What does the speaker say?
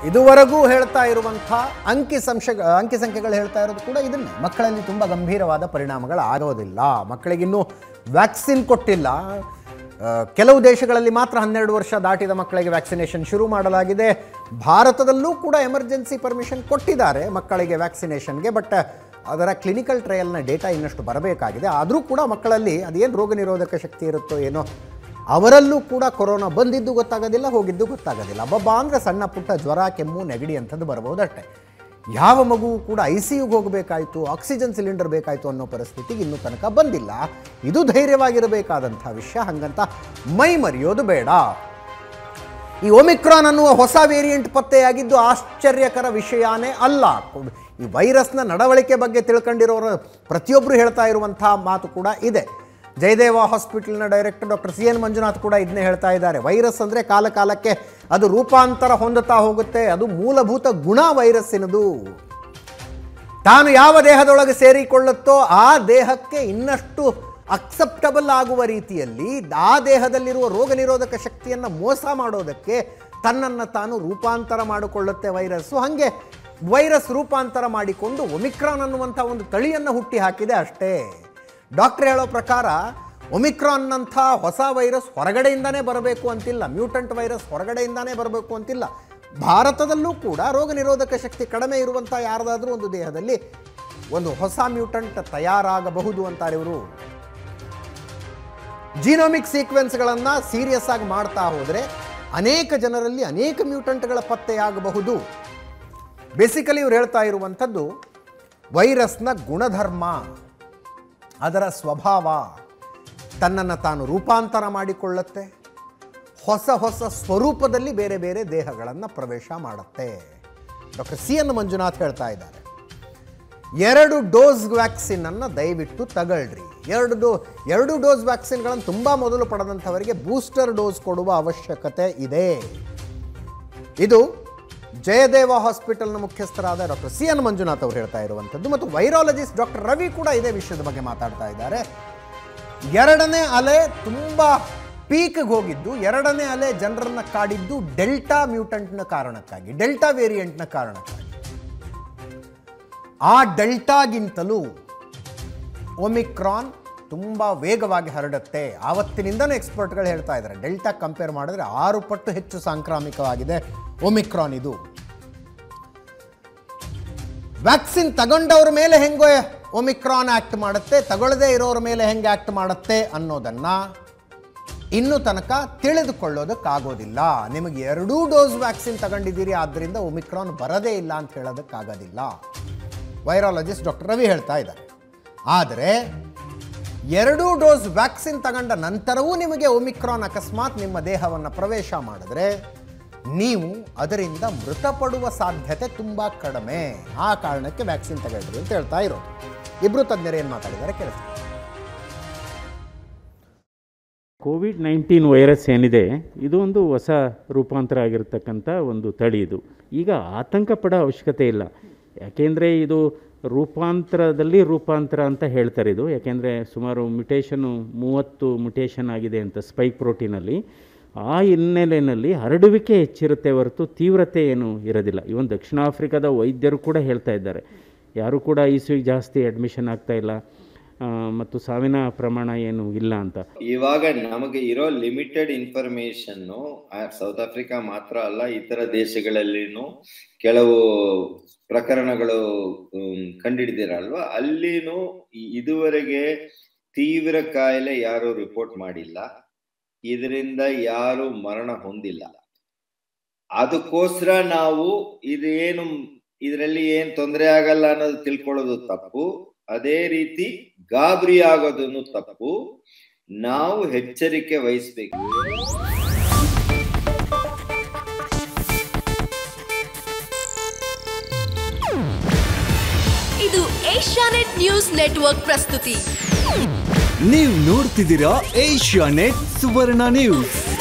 ಇದುವರೆಗೂ ಹೇಳ್ತಾ ಇರುವಂಥ ಅಂಕಿ ಸಂಶ ಅಂಕಿ ಸಂಖ್ಯೆಗಳು ಹೇಳ್ತಾ ಇರೋದು ಕೂಡ ಇದನ್ನೇ ಮಕ್ಕಳಲ್ಲಿ ತುಂಬ ಗಂಭೀರವಾದ ಪರಿಣಾಮಗಳು ಆಗೋದಿಲ್ಲ ಮಕ್ಕಳಿಗಿನ್ನೂ ವ್ಯಾಕ್ಸಿನ್ ಕೊಟ್ಟಿಲ್ಲ ಆ, ಕೆಲವು ದೇಶಗಳಲ್ಲಿ ಮಾತ್ರ ಹನ್ನೆರಡು ವರ್ಷ ದಾಟಿದ ಮಕ್ಕಳಿಗೆ ವ್ಯಾಕ್ಸಿನೇಷನ್ ಶುರು ಮಾಡಲಾಗಿದೆ ಭಾರತದಲ್ಲೂ ಕೂಡ ಎಮರ್ಜೆನ್ಸಿ ಪರ್ಮಿಷನ್ ಕೊಟ್ಟಿದ್ದಾರೆ ಮಕ್ಕಳಿಗೆ ವ್ಯಾಕ್ಸಿನೇಷನ್ಗೆ ಬಟ್ ಅದರ ಕ್ಲಿನಿಕಲ್ ಟ್ರಯಲ್ನ ಡೇಟಾ ಇನ್ನಷ್ಟು ಬರಬೇಕಾಗಿದೆ ಆದರೂ ಕೂಡ ಮಕ್ಕಳಲ್ಲಿ ಅದೇನು ರೋಗ ನಿರೋಧಕ ಶಕ್ತಿ ಇರುತ್ತೋ ಏನೋ ಅವರಲ್ಲೂ ಕೂಡ ಕೊರೋನಾ ಬಂದಿದ್ದು ಗೊತ್ತಾಗೋದಿಲ್ಲ ಹೋಗಿದ್ದು ಗೊತ್ತಾಗೋದಿಲ್ಲ ಅಬ್ಬಬ್ಬ ಅಂದರೆ ಸಣ್ಣ ಪುಟ್ಟ ಜ್ವರ ಕೆಮ್ಮು ನೆಗಡಿ ಅಂಥದ್ದು ಬರಬಹುದಷ್ಟೇ ಯಾವ ಮಗುವು ಕೂಡ ಐ ಸಿ ಯುಗೆ ಹೋಗಬೇಕಾಯಿತು ಆಕ್ಸಿಜನ್ ಸಿಲಿಂಡರ್ ಬೇಕಾಯಿತು ಅನ್ನೋ ಪರಿಸ್ಥಿತಿಗೆ ಇನ್ನೂ ತನಕ ಬಂದಿಲ್ಲ ಇದು ಧೈರ್ಯವಾಗಿರಬೇಕಾದಂಥ ವಿಷಯ ಹಾಗಂತ ಮೈ ಮರೆಯೋದು ಬೇಡ ಈ ಒಮಿಕ್ರಾನ್ ಅನ್ನುವ ಹೊಸ ವೇರಿಯಂಟ್ ಪತ್ತೆಯಾಗಿದ್ದು ಆಶ್ಚರ್ಯಕರ ವಿಷಯನೇ ಅಲ್ಲ ಈ ವೈರಸ್ನ ನಡವಳಿಕೆ ಬಗ್ಗೆ ತಿಳ್ಕೊಂಡಿರೋರು ಪ್ರತಿಯೊಬ್ಬರು ಹೇಳ್ತಾ ಇರುವಂಥ ಮಾತು ಕೂಡ ಇದೆ ಜಯದೇವ ಹಾಸ್ಪಿಟಲ್ನ director doctor C N Manjunath ಕೂಡ ಇದನ್ನೇ ಹೇಳ್ತಾ ಇದ್ದಾರೆ ವೈರಸ್ ಅಂದರೆ ಕಾಲ ಕಾಲಕ್ಕೆ ಅದು ರೂಪಾಂತರ ಹೊಂದುತ್ತಾ ಹೋಗುತ್ತೆ ಅದು ಮೂಲಭೂತ ಗುಣ ವೈರಸ್ಸಿನದು ತಾನು ಯಾವ ದೇಹದೊಳಗೆ ಸೇರಿಕೊಳ್ಳುತ್ತೋ ಆ ದೇಹಕ್ಕೆ ಇನ್ನಷ್ಟು ಅಕ್ಸೆಪ್ಟಬಲ್ ಆಗುವ ರೀತಿಯಲ್ಲಿ ಆ ದೇಹದಲ್ಲಿರುವ ರೋಗ ನಿರೋಧಕ ಶಕ್ತಿಯನ್ನು ಮೋಸ ಮಾಡೋದಕ್ಕೆ ತನ್ನನ್ನು ತಾನು ರೂಪಾಂತರ ಮಾಡಿಕೊಳ್ಳುತ್ತೆ ವೈರಸ್ಸು ಹಾಗೆ ವೈರಸ್ ರೂಪಾಂತರ ಮಾಡಿಕೊಂಡು ಒಮಿಕ್ರಾನ್ ಅನ್ನುವಂಥ ಒಂದು ತಳಿಯನ್ನು ಹುಟ್ಟಿ ಹಾಕಿದೆ ಅಷ್ಟೇ ಡಾಕ್ಟರ್ ಹೇಳೋ ಪ್ರಕಾರ ಒಮಿಕ್ರಾನ್ನಂಥ ಹೊಸ ವೈರಸ್ ಹೊರಗಡೆಯಿಂದನೇ ಬರಬೇಕು ಅಂತಿಲ್ಲ ಮ್ಯೂಟಂಟ್ ವೈರಸ್ ಹೊರಗಡೆಯಿಂದನೇ ಬರಬೇಕು ಅಂತಿಲ್ಲ ಭಾರತದಲ್ಲೂ ಕೂಡ ರೋಗ ನಿರೋಧಕ ಶಕ್ತಿ ಕಡಿಮೆ ಇರುವಂಥ ಯಾರದಾದ್ರೂ ಒಂದು ದೇಹದಲ್ಲಿ ಒಂದು ಹೊಸ ಮ್ಯೂಟಂಟ್ ತಯಾರಾಗಬಹುದು ಅಂತಾರೆ ಇವರು ಜೀನೋಮಿಕ್ ಸೀಕ್ವೆನ್ಸ್ಗಳನ್ನು ಸೀರಿಯಸ್ ಆಗಿ ಮಾಡ್ತಾ ಹೋದರೆ ಅನೇಕ ಜನರಲ್ಲಿ ಅನೇಕ ಮ್ಯೂಟಂಟ್ಗಳ ಪತ್ತೆಯಾಗಬಹುದು ಬೇಸಿಕಲಿ ಇವ್ರು ಹೇಳ್ತಾ ಇರುವಂಥದ್ದು ವೈರಸ್ನ ಗುಣಧರ್ಮ ಅದರ ಸ್ವಭಾವ ತನ್ನನ್ನು ತಾನು ರೂಪಾಂತರ ಮಾಡಿಕೊಳ್ಳುತ್ತೆ ಹೊಸ ಹೊಸ ಸ್ವರೂಪದಲ್ಲಿ ಬೇರೆ ಬೇರೆ ದೇಹಗಳನ್ನು ಪ್ರವೇಶ ಮಾಡುತ್ತೆ ಡಾಕ್ಟರ್ ಸಿ ಎನ್ ಮಂಜುನಾಥ್ ಹೇಳ್ತಾ ಇದ್ದಾರೆ ಎರಡು ಡೋಸ್ ವ್ಯಾಕ್ಸಿನನ್ನು ದಯವಿಟ್ಟು ತಗೊಳ್ರಿ ಎರಡು ಡೋ ಎರಡು ಡೋಸ್ ವ್ಯಾಕ್ಸಿನ್ಗಳನ್ನು ತುಂಬ ಮೊದಲು ಪಡೆದಂಥವರಿಗೆ ಬೂಸ್ಟರ್ ಡೋಸ್ ಕೊಡುವ ಅವಶ್ಯಕತೆ ಇದೆ ಇದು ಜಯದೇವ ಹಾಸ್ಪಿಟಲ್ನ ಮುಖ್ಯಸ್ಥರಾದ ಡಾಕ್ಟರ್ ಸಿ ಎನ್ ಮಂಜುನಾಥ್ ಅವರು ಹೇಳ್ತಾ ಇರುವಂಥದ್ದು ಮತ್ತು ವೈರಾಲಜಿಸ್ಟ್ ಡಾಕ್ಟರ್ ರವಿ ಕೂಡ ಇದೇ ವಿಷಯದ ಬಗ್ಗೆ ಮಾತಾಡ್ತಾ ಇದ್ದಾರೆ ಎರಡನೇ ಅಲೆ ತುಂಬ ಪೀಕ್ಗೆ ಹೋಗಿದ್ದು ಎರಡನೇ ಅಲೆ ಜನರನ್ನ ಕಾಡಿದ್ದು ಡೆಲ್ಟಾ ಮ್ಯೂಟಂಟ್ನ ಕಾರಣಕ್ಕಾಗಿ ಡೆಲ್ಟಾ ವೇರಿಯಂಟ್ನ ಕಾರಣಕ್ಕಾಗಿ ಆ ಡೆಲ್ಟಾಗಿಂತಲೂ ಒಮಿಕ್ರಾನ್ ತುಂಬ ವೇಗವಾಗಿ ಹರಡುತ್ತೆ ಆವತ್ತಿನಿಂದನೂ ಎಕ್ಸ್ಪರ್ಟ್ಗಳು ಹೇಳ್ತಾ ಇದ್ದಾರೆ ಡೆಲ್ಟಾ ಕಂಪೇರ್ ಮಾಡಿದ್ರೆ ಆರು ಪಟ್ಟು ಹೆಚ್ಚು ಸಾಂಕ್ರಾಮಿಕವಾಗಿದೆ ಒಮಿಕ್ರಾನ್ ಇದು ವ್ಯಾಕ್ಸಿನ್ ತಗೊಂಡವ್ರ ಮೇಲೆ ಹೆಂಗೋ ಒಮಿಕ್ರಾನ್ ಆ್ಯಕ್ಟ್ ಮಾಡುತ್ತೆ ತಗೊಳ್ಳದೇ ಇರೋರ ಮೇಲೆ ಹೆಂಗೆ ಆ್ಯಕ್ಟ್ ಮಾಡುತ್ತೆ ಅನ್ನೋದನ್ನು ಇನ್ನೂ ತನಕ ತಿಳಿದುಕೊಳ್ಳೋದಕ್ಕಾಗೋದಿಲ್ಲ ನಿಮಗೆ ಎರಡೂ ಡೋಸ್ ವ್ಯಾಕ್ಸಿನ್ ತಗೊಂಡಿದ್ದೀರಿ ಆದ್ದರಿಂದ ಒಮಿಕ್ರಾನ್ ಬರದೇ ಇಲ್ಲ ಅಂತ ಹೇಳೋದಕ್ಕಾಗೋದಿಲ್ಲ ವೈರಾಲಜಿಸ್ಟ್ ಡಾಕ್ಟರ್ ರವಿ ಹೇಳ್ತಾ ಇದ್ದಾರೆ ಆದರೆ ಎರಡೂ ಡೋಸ್ ವ್ಯಾಕ್ಸಿನ್ ತಗೊಂಡ ನಂತರವೂ ನಿಮಗೆ ಒಮಿಕ್ರಾನ್ ಅಕಸ್ಮಾತ್ ನಿಮ್ಮ ದೇಹವನ್ನು ಪ್ರವೇಶ ಮಾಡಿದ್ರೆ ನೀವು ಅದರಿಂದ ಮೃತಪಡುವ ಸಾಧ್ಯತೆ ತುಂಬ ಕಡಿಮೆ ಆ ಕಾರಣಕ್ಕೆ ವ್ಯಾಕ್ಸಿನ್ ತಗೊಳ್ರಿ ಅಂತ ಹೇಳ್ತಾ ಇರೋದು ಇಬ್ಬರು ತಜ್ಞರು ಏನು ಮಾತಾಡಿದ್ದಾರೆ ಕೆಲಸ ಕೋವಿಡ್ ನೈನ್ಟೀನ್ ವೈರಸ್ ಏನಿದೆ ಇದು ಒಂದು ಹೊಸ ರೂಪಾಂತರ ಆಗಿರತಕ್ಕಂಥ ಒಂದು ತಳಿ ಇದು ಈಗ ಆತಂಕ ಪಡೋ ಅವಶ್ಯಕತೆ ಇಲ್ಲ ಯಾಕೆಂದರೆ ಇದು ರೂಪಾಂತರದಲ್ಲಿ ರೂಪಾಂತರ ಅಂತ ಹೇಳ್ತಾರೆ ಇದು ಯಾಕೆಂದರೆ ಸುಮಾರು ಮ್ಯುಟೇಷನು ಮೂವತ್ತು ಮ್ಯುಟೇಷನ್ ಆಗಿದೆ ಅಂತ ಸ್ಪೈಕ್ ಪ್ರೋಟೀನಲ್ಲಿ ಆ ಹಿನ್ನೆಲೆಯಲ್ಲಿ ಹರಡುವಿಕೆ ಹೆಚ್ಚಿರುತ್ತೆ ಹೊರತು ತೀವ್ರತೆ ಏನು ಇರೋದಿಲ್ಲ ಇವನ್ ದಕ್ಷಿಣ ಆಫ್ರಿಕಾದ ವೈದ್ಯರು ಕೂಡ ಹೇಳ್ತಾ ಇದ್ದಾರೆ ಯಾರೂ ಕೂಡ ಐ ಸಿ ಜಾಸ್ತಿ ಅಡ್ಮಿಷನ್ ಆಗ್ತಾ ಇಲ್ಲ ಆ, ಮತ್ತು ಸಾವಿನ ಪ್ರಮಾಣ ಏನು ಇಲ್ಲ ಅಂತ ಇವಾಗ ನಮಗೆ ಇರೋ ಲಿಮಿಟೆಡ್ ಇನ್ಫಾರ್ಮೇಶನ್ ಸೌತ್ ಆಫ್ರಿಕಾ ಮಾತ್ರ ಅಲ್ಲ ಇತರ ದೇಶಗಳಲ್ಲಿನೂ ಕೆಲವು ಪ್ರಕರಣಗಳು ಹ್ಮ್, ಕಂಡಿಡಿದಿರಲ್ವಾ ಅಲ್ಲಿನೂ ಇ- ಇದುವರೆಗೆ ತೀವ್ರ ಕಾಯಿಲೆ ಯಾರು ರಿಪೋರ್ಟ್ ಮಾಡಿಲ್ಲ ಇದರಿಂದ ಯಾರು ಮರಣ ಹೊಂದಿಲ್ಲ ಅದಕ್ಕೋಸ್ಕರ ನಾವು ಇದು ಏನು ಇದರಲ್ಲಿ ಏನ್ ತೊಂದರೆ ಆಗಲ್ಲ ಅನ್ನೋದು ತಿಳ್ಕೊಳ್ಳೋದು ತಪ್ಪು ಅದೇ ರೀತಿ ಗಾಬರಿ ಆಗೋದನ್ನು ತಪ್ಪು ನಾವು ಎಚ್ಚರಿಕೆ ವಹಿಸ್ಬೇಕು ಇದು ಏಷ್ಯಾನೆಟ್ ನ್ಯೂಸ್ ನೆಟ್ವರ್ಕ್ ಪ್ರಸ್ತುತಿ ನೀವು ನೋಡ್ತಿದ್ದೀರಾ ಏಷ್ಯಾ ನೆಟ್ ಸುವರ್ಣ ನ್ಯೂಸ್